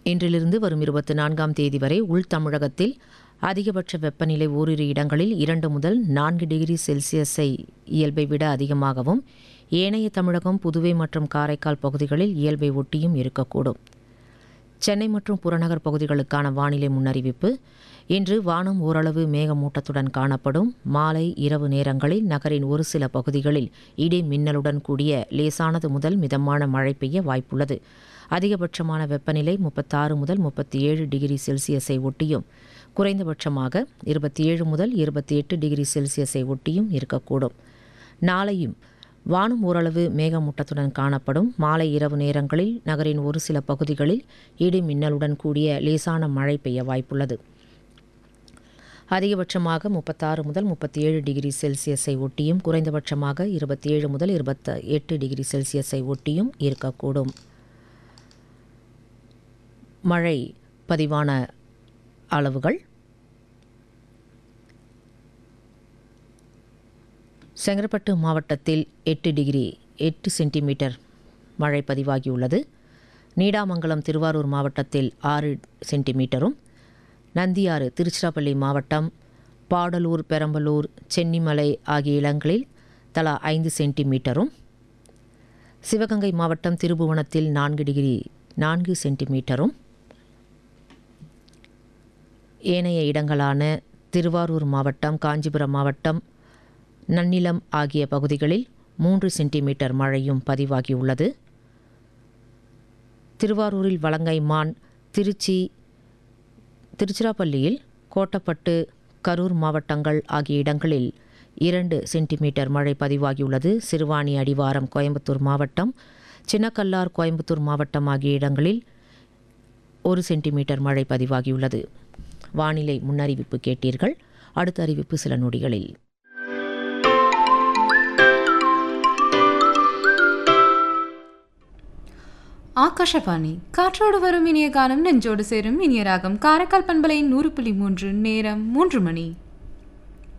இன்றிலிருந்து வரும் இருபத்தி நான்காம் தேதி வரை உள் தமிழகத்தில் அதிகபட்ச வெப்பநிலை ஓரிரு இடங்களில் இரண்டு முதல் நான்கு டிகிரி செல்சியஸை இயல்பை விட அதிகமாகவும் ஏனைய தமிழகம் புதுவை மற்றும் காரைக்கால் பகுதிகளில் இயல்பை ஒட்டியும் இருக்கக்கூடும் சென்னை மற்றும் புறநகர் பகுதிகளுக்கான வானிலை முன்னறிவிப்பு இன்று வானம் ஓரளவு மேகமூட்டத்துடன் காணப்படும் மாலை இரவு நேரங்களில் நகரின் ஒரு சில பகுதிகளில் இடி மின்னலுடன் கூடிய லேசானது முதல் மிதமான மழை பெய்ய வாய்ப்புள்ளது அதிகபட்சமான வெப்பநிலை முப்பத்தாறு முதல் முப்பத்தி ஏழு டிகிரி செல்சியஸை ஒட்டியும் குறைந்தபட்சமாக இருபத்தி ஏழு முதல் இருபத்தி எட்டு டிகிரி செல்சியஸை ஒட்டியும் இருக்கக்கூடும் நாளையும் வானம் ஓரளவு மேகமூட்டத்துடன் காணப்படும் மாலை இரவு நேரங்களில் நகரின் ஒரு சில பகுதிகளில் இடி மின்னலுடன் கூடிய லேசான மழை பெய்ய வாய்ப்புள்ளது அதிகபட்சமாக முப்பத்தாறு முதல் முப்பத்தி ஏழு டிகிரி செல்சியஸை ஒட்டியும் குறைந்தபட்சமாக இருபத்தி ஏழு முதல் இருபத்தி எட்டு டிகிரி செல்சியஸை ஒட்டியும் இருக்கக்கூடும் மழை பதிவான அளவுகள் செங்கற்பட்டு மாவட்டத்தில் எட்டு டிகிரி எட்டு சென்டிமீட்டர் மழை பதிவாகியுள்ளது நீடாமங்கலம் திருவாரூர் மாவட்டத்தில் ஆறு சென்டிமீட்டரும் நந்தியாறு திருச்சிராப்பள்ளி மாவட்டம் பாடலூர் பெரம்பலூர் சென்னிமலை ஆகிய இடங்களில் தலா ஐந்து சென்டிமீட்டரும் சிவகங்கை மாவட்டம் திருபுவனத்தில் நான்கு டிகிரி நான்கு சென்டிமீட்டரும் ஏனைய இடங்களான திருவாரூர் மாவட்டம் காஞ்சிபுரம் மாவட்டம் நன்னிலம் ஆகிய பகுதிகளில் மூன்று சென்டிமீட்டர் மழையும் பதிவாகியுள்ளது திருவாரூரில் வலங்கைமான் திருச்சி திருச்சிராப்பள்ளியில் கோட்டப்பட்டு கரூர் மாவட்டங்கள் ஆகிய இடங்களில் இரண்டு சென்டிமீட்டர் மழை பதிவாகியுள்ளது சிறுவாணி அடிவாரம் கோயம்புத்தூர் மாவட்டம் சின்னக்கல்லார் கோயம்புத்தூர் மாவட்டம் ஆகிய இடங்களில் ஒரு சென்டிமீட்டர் மழை பதிவாகியுள்ளது வானிலை முன்னறிவிப்பு கேட்டீர்கள் அடுத்த அறிவிப்பு சில நொடிகளில் ஆகாஷவாணி காற்றோடு வரும் இனிய காலம் நெஞ்சோடு சேரும் இனிய ராகம் காரைக்கால் பண்பலை நூறு புள்ளி மூன்று நேரம் மூன்று மணி